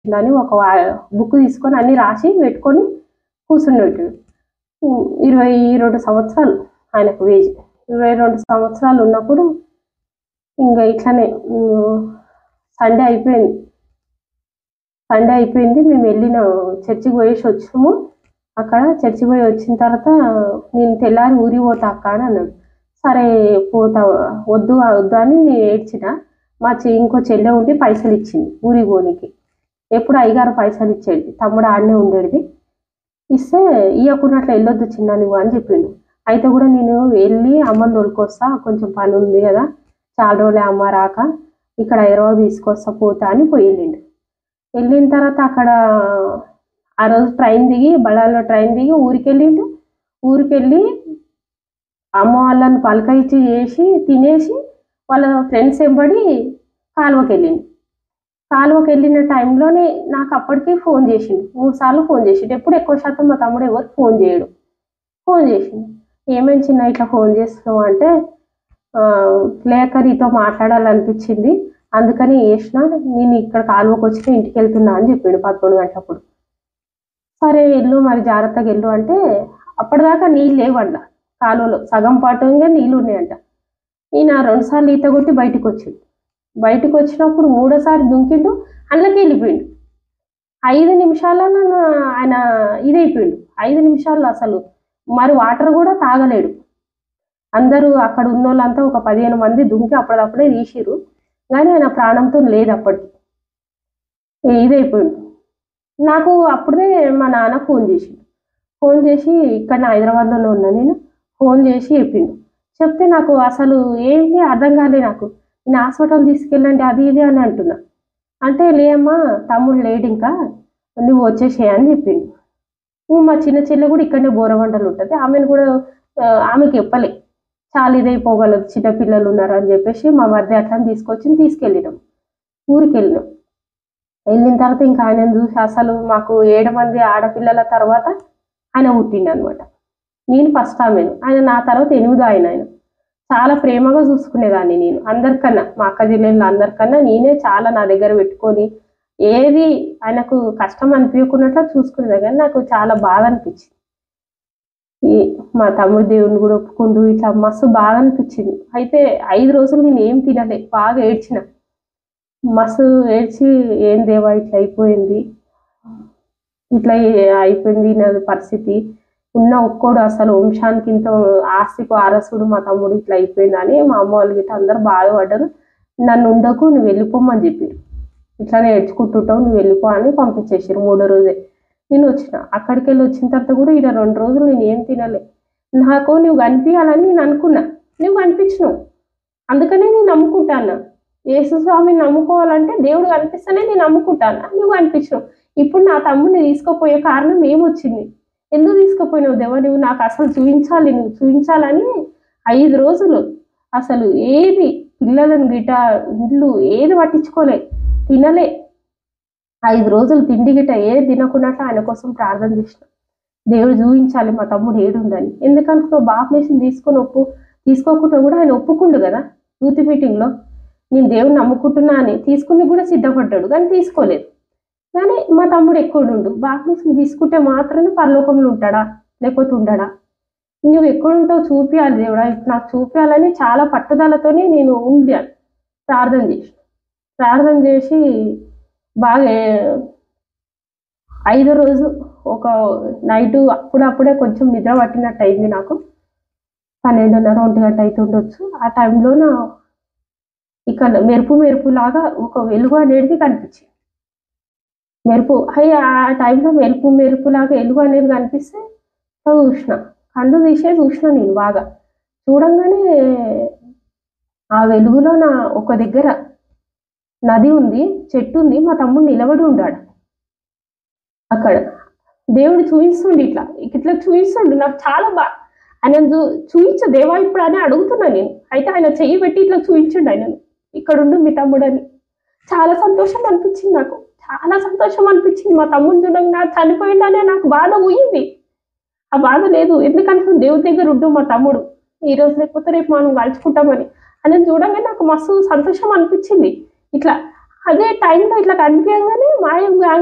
అని ఒక బుక్ తీసుకొని అన్ని రాసి పెట్టుకొని కూర్చున్నట్టు ఇరవై రెండు సంవత్సరాలు ఆయనకు వేజ్ ఇరవై రెండు సంవత్సరాలు ఉన్నప్పుడు ఇంకా ఇట్లానే సండే అయిపోయింది సండే అయిపోయింది మేము వెళ్ళిన చర్చికి పోయేసి వచ్చాము అక్కడ చర్చికి పోయి వచ్చిన తర్వాత నేను తెల్లారి ఊరి పోతా అక్క అని అన్నాడు సరే పోతా వద్దు వద్దు అని నేను ఏడ్చిన మా చె ఇంకో చెల్లె ఉండి పైసలు ఇచ్చింది ఊరి పోనీకి ఎప్పుడు అయ్యగారు పైసలు ఇచ్చేది తమ్ముడు ఆడనే ఉండేది ఇస్తే ఇవ్వకున్నట్లు వెళ్ళొద్దు చిన్న నువ్వు అని చెప్పిండు అయితే కూడా నేను వెళ్ళి అమ్మని తోలుకొస్తా కొంచెం పని ఉంది కదా చాలా రోజులే అమ్మ రాక ఇక్కడ హైదరాబాద్ తీసుకొస్తా పోతా అని పోయి వెళ్ళిండు వెళ్ళిన తర్వాత అక్కడ ఆ రోజు ట్రైన్ దిగి బళ్ళాల్లో ట్రైన్ దిగి ఊరికి వెళ్ళిండు ఊరికి వెళ్ళి అమ్మ వాళ్ళని పలకరించి చేసి తినేసి వాళ్ళ ఫ్రెండ్స్ వెంబడి కాలువకి వెళ్ళిండు కాలువకి వెళ్ళిన టైంలోనే నాకు అప్పటికి ఫోన్ చేసిండు మూడు సార్లు ఫోన్ చేసిండు ఎప్పుడు ఎక్కువ శాతం మా తమ్ముడు ఎవరు ఫోన్ చేయడు ఫోన్ చేసిండు ఏమేమి చిన్న ఇట్లా ఫోన్ చేస్తున్నావు అంటే "ఆ, లేక నీతో మాట్లాడాలనిపించింది అందుకని చేసిన నేను ఇక్కడ కాలువకి వచ్చి ఇంటికి వెళ్తున్నా అని చెప్పిండు పదకొండు గంటలప్పుడు సరే వెళ్ళు మరి జాగ్రత్తగా వెళ్ళు అంటే అప్పటిదాకా నీళ్ళు లేవంట కాలువలో సగం పాటుగా నీళ్ళు ఉన్నాయంట ఈయన రెండుసార్లు ఈత కొట్టి బయటకు వచ్చిండు బయటకు వచ్చినప్పుడు మూడోసారి దుంకిండు అందులోకి వెళ్ళిపోయిండు ఐదు నిమిషాలలో ఆయన ఇదైపోయిండు ఐదు నిమిషాల్లో అసలు మరి వాటర్ కూడా తాగలేడు అందరూ అక్కడ ఉన్న వాళ్ళంతా ఒక పదిహేను మంది దుంకి అప్పటిదప్పుడే తీసిరు కానీ ఆయన ప్రాణంతో లేదు అప్పటికి ఏ- ఇదైపోయిండు నాకు అప్పుడే మా నాన్న ఫోన్ చేసిండు ఫోన్ చేసి ఇక్కడ హైదరాబాద్లోనే ఉన్నా నేను ఫోన్ చేసి చెప్పిండు చెప్తే నాకు అసలు ఏంటి అర్థం కాలే నాకు నేను హాస్పిటల్ తీసుకెళ్ళండి అది ఇది అని అంటున్నా అంటే లేమ్మా తమ్ముడు లేడు ఇంకా నువ్వు వచ్చేసేయ్ అని చెప్పిండు ఉమ్, మా చిన్న చెల్లె కూడా ఇక్కడనే బోరవండలు ఉంటుంది ఆమెను కూడా ఆ, ఆమెకి చెప్పలే చాలా ఇదైపోగలదు చిన్న పిల్లలు ఉన్నారు అని చెప్పేసి మా మధ్య అట్లా తీసుకొచ్చి తీసుకెళ్ళినాం ఊరికి వెళ్ళినాం వెళ్ళిన తర్వాత ఇంకా ఆయన చూసి అసలు మాకు ఏడు మంది ఆడపిల్లల తర్వాత ఆయన పుట్టిండు అనమాట నేను ఫస్ట్ ఆమెను ఆయన నా తర్వాత ఎనిమిదో ఆయన ఆయన చాలా ప్రేమగా చూసుకునేదాన్ని నేను అందరికన్నా మా అక్క చెల్లెళ్ళు అందరికన్నా నేనే చాలా నా దగ్గర పెట్టుకొని ఏది ఆయనకు కష్టం అనిపించకున్నట్లు చూసుకునేది కానీ నాకు చాలా బాధ అనిపించింది ఈ మా తమ్ముడు దేవుని కూడా ఒప్పుకుంటూ ఇట్లా మస్తు బాధ అనిపించింది అయితే ఐదు రోజులు నేను ఏం తినలే బాగా ఏడ్చిన మస్తు ఏడ్చి ఏం దేవా ఇట్లా అయిపోయింది ఇట్లా ఏ- అయిపోయింది నా పరిస్థితి ఉన్న ఒక్కోడు అసలు వంశానికి ఇంత ఆస్తికు ఆరసుడు మా తమ్ముడు ఇట్లా అయిపోయిందని మా అమ్మ వాళ్ళు గిట్ట అందరు బాధపడ్డారు నన్ను ఉండకు నువ్వు వెళ్ళిపోమని చెప్పారు ఇట్లానే ఏడ్చుకుంటుంటావు నువ్వు వెళ్ళిపో అని పంపించేసారు మూడో రోజే నేను వచ్చిన అక్కడికి వెళ్ళి వచ్చిన తర్వాత కూడా ఇక్కడ రెండు రోజులు నేను ఏం తినలే నాకు నువ్వు కనిపించాలని నేను అనుకున్నా నువ్వు కనిపించినావు అందుకనే నేను నమ్ముకుంటాను యేసు స్వామిని నమ్ముకోవాలంటే దేవుడు కనిపిస్తేనే నేను నమ్ముకుంటాను నువ్వు కనిపించినావు ఇప్పుడు నా తమ్ముడిని తీసుకుపోయే కారణం ఏమొచ్చింది ఎందుకు తీసుకుపోయినావు దేవ నువ్వు నాకు అసలు చూపించాలి నువ్వు చూపించాలని ఐదు రోజులు అసలు ఏది పిల్లలను గిట ఇల్లు ఏది పట్టించుకోలే తినలే ఐదు రోజులు తిండి గిట ఏది తినకున్నట్లు ఆయన కోసం ప్రార్థన చేసిన దేవుడు చూపించాలి మా తమ్ముడు ఏడుందని ఎందుకనుకున్నావు బాప్నేషన్ తీసుకొని ఒప్పు తీసుకోకుండా కూడా ఆయన ఒప్పుకుండు కదా యూత్ మీటింగ్లో నేను దేవుని నమ్ముకుంటున్నా అని తీసుకుని కూడా సిద్ధపడ్డాడు కానీ తీసుకోలేదు కానీ మా తమ్ముడు ఎక్కువ ఉండు బాప్నేషన్ తీసుకుంటే మాత్రమే పరలోకంలో ఉంటాడా లేకపోతే ఉండడా నువ్వు ఎక్కడుంటావు చూపించాలి దేవుడా ఇప్పుడు నాకు చూపించాలని చాలా పట్టుదలతోనే నేను ఉండాను ప్రార్థన చేసి ప్రార్థన చేసి బాగా ఐదో రోజు ఒక నైట్ అప్పుడప్పుడే కొంచెం నిద్ర పట్టినట్టు అయింది నాకు పన్నెండున్నర ఒంటి గంట అవుతుండొచ్చు ఆ టైంలో నా ఇక్కడ మెరుపు మెరుపు లాగా ఒక వెలుగు అనేది కనిపించింది మెరుపు అయ్యి ఆ టైంలో మెరుపు మెరుపు లాగా వెలుగు అనేది కనిపిస్తే చూసిన కళ్ళు తీసే చూసిన నేను బాగా చూడంగానే ఆ వెలుగులో నా ఒక దగ్గర నది ఉంది చెట్టు ఉంది మా తమ్ముడు నిలబడి ఉన్నాడు అక్కడ దేవుడు చూపిస్తుండు ఇట్లా ఇట్లా చూపిస్తుండు నాకు చాలా బా ఆయన చూ చూపించ దేవా ఇప్పుడు అని అడుగుతున్నా నేను అయితే ఆయన చెయ్యి పెట్టి ఇట్లా చూపించండు ఆయన ఇక్కడ ఉండు మీ తమ్ముడు అని చాలా సంతోషం అనిపించింది నాకు చాలా సంతోషం అనిపించింది మా తమ్ముడు చూడంగా నాకు చనిపోయిందనే నాకు బాధ పోయింది ఆ బాధ లేదు ఎందుకంటే దేవుడి దగ్గర ఉండు మా తమ్ముడు ఈ రోజు లేకపోతే రేపు మనం కలుసుకుంటామని అని చూడంగానే నాకు మస్తు సంతోషం అనిపించింది ఇట్లా అదే టైంలో ఇట్లా కనిపించగానే మాయం